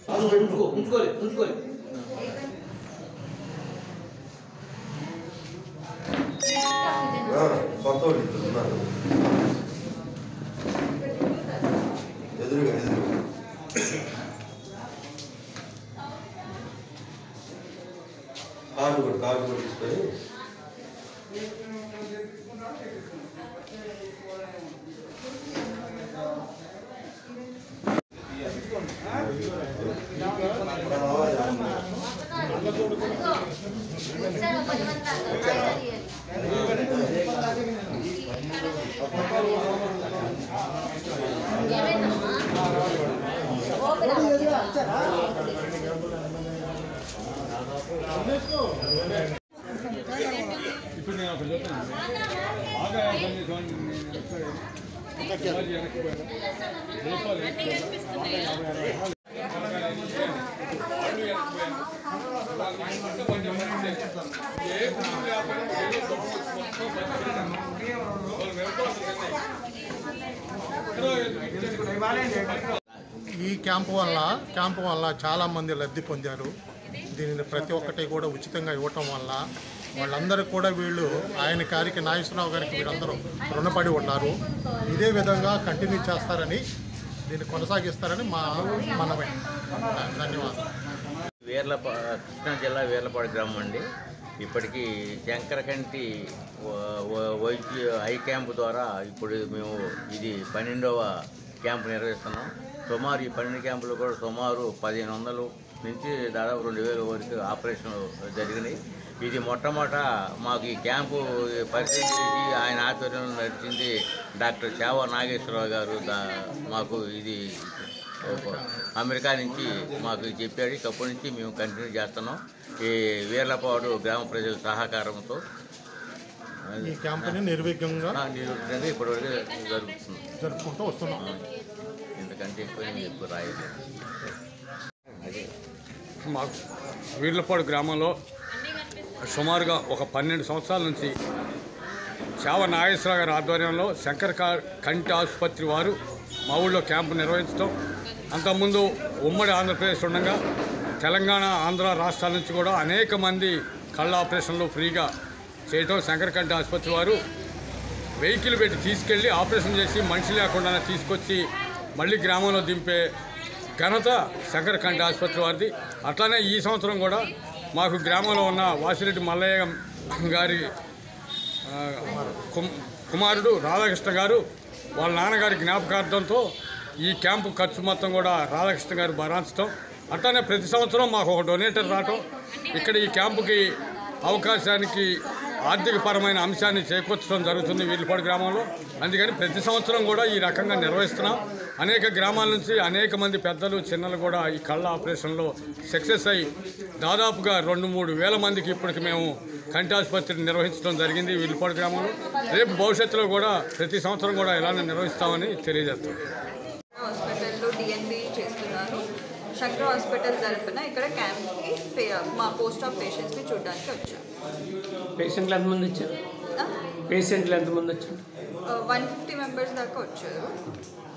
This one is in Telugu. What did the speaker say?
ఉంచుకో ఉంచుకోలే ఉంచుకోలే కొత్త వాళ్ళు ఇద్దరు ఉన్నారు ఎదురుగా ఎదురుగా కార్డు కూడా కార్డు కూడా తీసుకొని ఇప్పుడు నేను అక్కడ చెప్తాను బాగా అర్థం చేసుకోండి నేను ఎక్కడ సమాజం వెనక్కి పోయాను రూపాయలు వెనక్కి పోయాను. యాభై అరవై రూపాయలు. వాళ్ళు వెనక్కి పోయాను. వాళ్ళు అంతా కొంచెం మంది చేస్తారు. ఏ పురుగు లేకపోయినా ఏదో గొప్ప మొత్తం బతికేసాను. వాళ్ళు వెనకాల ఈ క్యాంపు వల్ల క్యాంపు వల్ల చాలామంది లబ్ధి పొందారు దీనిని ప్రతి ఒక్కటి కూడా ఉచితంగా ఇవ్వటం వల్ల వాళ్ళందరూ కూడా వీళ్ళు ఆయన గారికి నాగేశ్వరరావు గారికి వీళ్ళందరూ రుణపడి ఉన్నారు ఇదే విధంగా కంటిన్యూ చేస్తారని దీన్ని కొనసాగిస్తారని మా మనమే ధన్యవాదాలు వీర్లపా కృష్ణా జిల్లా వీర్లపాడు గ్రామం అండి ఇప్పటికీ శంకరకంటి వ- వ- వైద్య ఐ క్యాంపు ద్వారా ఇప్పుడు మేము ఇది పన్నెండవ క్యాంపు నిర్వహిస్తున్నాం సుమారు ఈ పన్నెండు క్యాంపులు కూడా సుమారు పదిహేను వందలు నుంచి దాదాపు రెండు వేల వరకు ఆపరేషన్లు జరిగినాయి ఇది మొట్టమొదట మాకు ఈ క్యాంపు పరిచయం చేసి ఆయన ఆధ్వర్యంలో నడిచింది డాక్టర్ చావ నాగేశ్వరరావు గారు దా- మాకు ఇది ఒక అమెరికా నుంచి మాకు చెప్పాడు ఇక అప్పటి నుంచి మేము కంటిన్యూ చేస్తున్నాం ఈ వీర్లపాడు గ్రామ ప్రజల సహకారంతో ఈ క్యాంపుని నిర్విఘ్నంగా ఆ, నిరుద్ధంగా ఇప్పటివరకు జరుగుతుంది జరుపుకుంటూ వస్తున్నాం ఎందుకంటే ఎక్కువ నేను ఎక్కువ రాయలేదు అదే మాకు వీర్లపాడు గ్రామంలో సుమారుగా ఒక పన్నెండు సంవత్సరాల నుంచి చావ నాగేశ్వరరావు గారి ఆధ్వర్యంలో శంకర్ కా- కంటి ఆసుపత్రి వారు మా ఊళ్ళో క్యాంపు నిర్వహించడం అంతకుముందు ఉమ్మడి ఆంధ్రప్రదేశ్ ఉండగా తెలంగాణ ఆంధ్ర రాష్ట్రాల నుంచి కూడా అనేక మంది కళ్ళ ఆపరేషన్లు ఫ్రీగా చేయటం శంకర్ కంటి ఆసుపత్రి వారు వెహికల్ పెట్టి తీసుకెళ్ళి ఆపరేషన్ చేసి మనిషి లేకుండా తీసుకొచ్చి మళ్ళీ గ్రామంలో దింపే ఘనత శంకర కంటి ఆసుపత్రి వారిది అట్లానే ఈ సంవత్సరం కూడా మాకు గ్రామంలో ఉన్న వాసిరెడ్డి మల్లయ్య గారి ఆ, కుమ్- కుమారుడు రాధాకృష్ణ గారు వాళ్ళ నాన్నగారి జ్ఞాపకార్థంతో ఈ క్యాంపు ఖర్చు మొత్తం కూడా రాధాకృష్ణ గారు భరాంచడం అట్లానే ప్రతి సంవత్సరం మాకు ఒక డొనేటర్ రావటం ఇక్కడ ఈ క్యాంపుకి అవకాశానికి ఆర్థికపరమైన అంశాన్ని చేకూర్చడం జరుగుతుంది వీళ్ళపాడు గ్రామంలో అందుకని ప్రతి సంవత్సరం కూడా ఈ రకంగా నిర్వహిస్తున్నాం అనేక గ్రామాల నుంచి అనేక మంది పెద్దలు చిన్నలు కూడా ఈ కళ్ళ ఆపరేషన్లో సక్సెస్ అయ్యి దాదాపుగా రెండు మూడు వేల మందికి ఇప్పటికి మేము కంటి ఆసుపత్రిని నిర్వహించడం జరిగింది వీళ్ళపాడు గ్రామంలో రేపు భవిష్యత్తులో కూడా ప్రతి సంవత్సరం కూడా ఇలానే నిర్వహిస్తామని తెలియజేస్తాం హాస్పిటల్లో డిఎన్బి చేస్తున్నారు శంకర్ హాస్పిటల్ తరపున ఇక్కడ క్యాంప్కి పే- మా పోస్ట్ ఆఫ్ పేషెంట్స్ని చూడడానికి వచ్చాం పేషెంట్లు ఎంతమంది వచ్చారు పేషెంట్లు ఎంతమంది వచ్చారు వన్ ఫిఫ్టీ మెంబర్స్ దాకా వచ్చారు